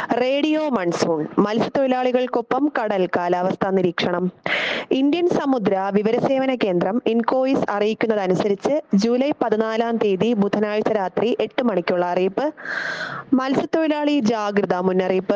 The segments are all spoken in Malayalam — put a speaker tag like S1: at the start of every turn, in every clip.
S1: റേഡിയോ മൺസൂൺ മത്സ്യത്തൊഴിലാളികൾക്കൊപ്പം കടൽ കാലാവസ്ഥാ നിരീക്ഷണം ഇന്ത്യൻ സമുദ്ര വിവരസേവന കേന്ദ്രം ഇൻകോയിസ് അറിയിക്കുന്നതനുസരിച്ച് ജൂലൈ പതിനാലാം തീയതി ബുധനാഴ്ച രാത്രി എട്ട് മണിക്കുള്ള അറിയിപ്പ് മത്സ്യത്തൊഴിലാളി ജാഗ്രതാ മുന്നറിയിപ്പ്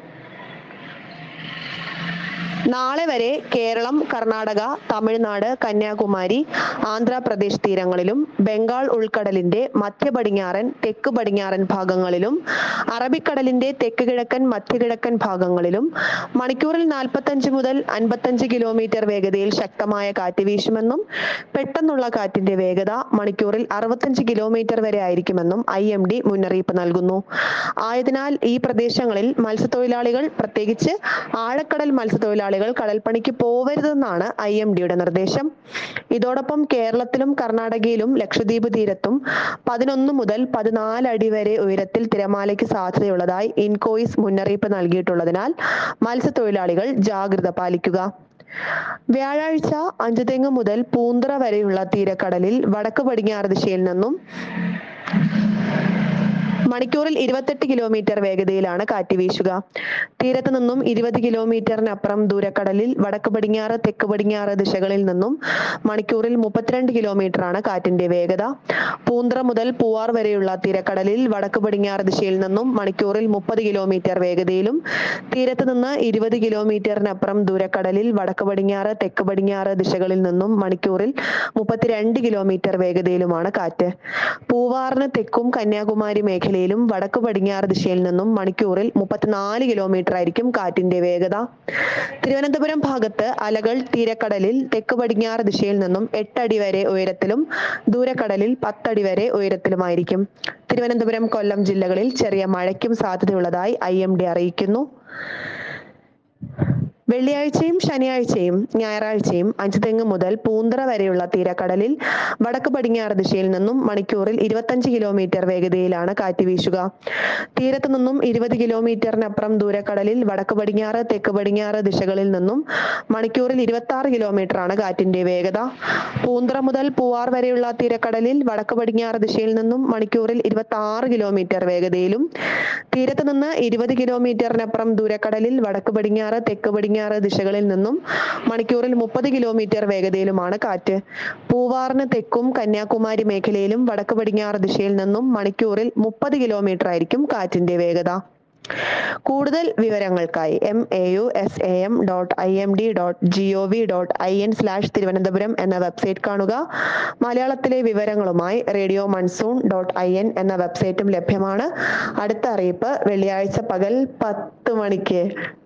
S1: നാളെ വരെ കേരളം കർണാടക തമിഴ്നാട് കന്യാകുമാരി ആന്ധ്രാപ്രദേശ് തീരങ്ങളിലും ബംഗാൾ ഉൾക്കടലിന്റെ മധ്യ പടിഞ്ഞാറൻ തെക്ക് പടിഞ്ഞാറൻ ഭാഗങ്ങളിലും അറബിക്കടലിന്റെ തെക്ക് കിഴക്കൻ മധ്യകിഴക്കൻ ഭാഗങ്ങളിലും മണിക്കൂറിൽ നാൽപ്പത്തഞ്ച് മുതൽ അൻപത്തഞ്ച് കിലോമീറ്റർ വേഗതയിൽ ശക്തമായ കാറ്റ് വീശുമെന്നും പെട്ടെന്നുള്ള കാറ്റിന്റെ വേഗത മണിക്കൂറിൽ അറുപത്തഞ്ച് കിലോമീറ്റർ വരെ ആയിരിക്കുമെന്നും ഐ എം ഡി മുന്നറിയിപ്പ് നൽകുന്നു ആയതിനാൽ ഈ പ്രദേശങ്ങളിൽ മത്സ്യത്തൊഴിലാളികൾ പ്രത്യേകിച്ച് ആഴക്കടൽ മത്സ്യത്തൊഴിലാളികൾ കടൽപ്പണിക്ക് പോവരുതെന്നാണ് ഐ എം ഡിയുടെ നിർദ്ദേശം ഇതോടൊപ്പം കേരളത്തിലും കർണാടകയിലും ലക്ഷദ്വീപ് തീരത്തും പതിനൊന്ന് മുതൽ പതിനാല് അടി വരെ ഉയരത്തിൽ തിരമാലയ്ക്ക് സാധ്യതയുള്ളതായി ഇൻകോയിസ് മുന്നറിയിപ്പ് നൽകിയിട്ടുള്ളതിനാൽ മത്സ്യത്തൊഴിലാളികൾ ജാഗ്രത പാലിക്കുക വ്യാഴാഴ്ച അഞ്ചുതെങ്ങ് മുതൽ പൂന്തറ വരെയുള്ള തീരക്കടലിൽ വടക്ക് പടിഞ്ഞാറ് ദിശയിൽ നിന്നും മണിക്കൂറിൽ ഇരുപത്തെട്ട് കിലോമീറ്റർ വേഗതയിലാണ് കാറ്റ് വീശുക തീരത്ത് നിന്നും ഇരുപത് കിലോമീറ്ററിനപ്പുറം ദൂരക്കടലിൽ വടക്ക് പടിഞ്ഞാറ് തെക്ക് പടിഞ്ഞാറ് ദിശകളിൽ നിന്നും മണിക്കൂറിൽ മുപ്പത്തിരണ്ട് കിലോമീറ്ററാണ് കാറ്റിന്റെ വേഗത പൂന്തറ മുതൽ പൂവാർ വരെയുള്ള തീരക്കടലിൽ വടക്ക് പടിഞ്ഞാറ് ദിശയിൽ നിന്നും മണിക്കൂറിൽ മുപ്പത് കിലോമീറ്റർ വേഗതയിലും തീരത്ത് നിന്ന് ഇരുപത് കിലോമീറ്ററിനപ്പുറം ദൂരക്കടലിൽ വടക്ക് പടിഞ്ഞാറ് തെക്ക് പടിഞ്ഞാറ് ദിശകളിൽ നിന്നും മണിക്കൂറിൽ മുപ്പത്തിരണ്ട് കിലോമീറ്റർ വേഗതയിലുമാണ് കാറ്റ് പൂവാറിന് തെക്കും കന്യാകുമാരി മേഖലയിലും വടക്ക് പടിഞ്ഞാറ് ദിശയിൽ നിന്നും മണിക്കൂറിൽ മുപ്പത്തിനാല് കിലോമീറ്റർ ആയിരിക്കും കാറ്റിന്റെ വേഗത തിരുവനന്തപുരം ഭാഗത്ത് അലകൾ തീരക്കടലിൽ തെക്ക് പടിഞ്ഞാറ് ദിശയിൽ നിന്നും എട്ടടി വരെ ഉയരത്തിലും ദൂരക്കടലിൽ പത്തടി വരെ ഉയരത്തിലുമായിരിക്കും തിരുവനന്തപുരം കൊല്ലം ജില്ലകളിൽ ചെറിയ മഴയ്ക്കും സാധ്യതയുള്ളതായി ഐ എം ഡി അറിയിക്കുന്നു വെള്ളിയാഴ്ചയും ശനിയാഴ്ചയും ഞായറാഴ്ചയും അഞ്ചുതെങ്ങ് മുതൽ പൂന്തറ വരെയുള്ള തീരക്കടലിൽ വടക്ക് പടിഞ്ഞാറ് ദിശയിൽ നിന്നും മണിക്കൂറിൽ ഇരുപത്തഞ്ച് കിലോമീറ്റർ വേഗതയിലാണ് കാറ്റ് വീശുക തീരത്ത് നിന്നും ഇരുപത് കിലോമീറ്ററിനപ്പുറം ദൂരക്കടലിൽ വടക്ക് പടിഞ്ഞാറ് തെക്ക് പടിഞ്ഞാറ് ദിശകളിൽ നിന്നും മണിക്കൂറിൽ ഇരുപത്തി ആറ് കിലോമീറ്റർ ആണ് കാറ്റിന്റെ വേഗത പൂന്തറ മുതൽ പൂവാർ വരെയുള്ള തീരക്കടലിൽ വടക്ക് പടിഞ്ഞാറ് ദിശയിൽ നിന്നും മണിക്കൂറിൽ ഇരുപത്തി ആറ് കിലോമീറ്റർ വേഗതയിലും തീരത്ത് നിന്ന് ഇരുപത് കിലോമീറ്ററിനപ്പുറം ദൂരക്കടലിൽ വടക്ക് പടിഞ്ഞാറ് തെക്ക് പടിഞ്ഞാറ് ദിശകളിൽ നിന്നും മണിക്കൂറിൽ മുപ്പത് കിലോമീറ്റർ വേഗതയിലുമാണ് കാറ്റ് പൂവാറിന് തെക്കും കന്യാകുമാരി മേഖലയിലും വടക്ക് പടിഞ്ഞാറ് ദിശയിൽ നിന്നും മണിക്കൂറിൽ മുപ്പത് കിലോമീറ്റർ ആയിരിക്കും കാറ്റിന്റെ വേഗത കൂടുതൽ വിവരങ്ങൾക്കായി M A U S A M dot I M D dot G O V dot I N slash Thiruvananthapuram എന്ന വെബ്സൈറ്റ് കാണുക മലയാളത്തിലെ വിവരങ്ങളുമായി radio monsoon dot I N എന്ന വെബ്സൈറ്റും ലഭ്യമാണ് അടുത്ത അറിയിപ്പ് വെള്ളിയാഴ്ച പകൽ പത്ത് മണിക്ക്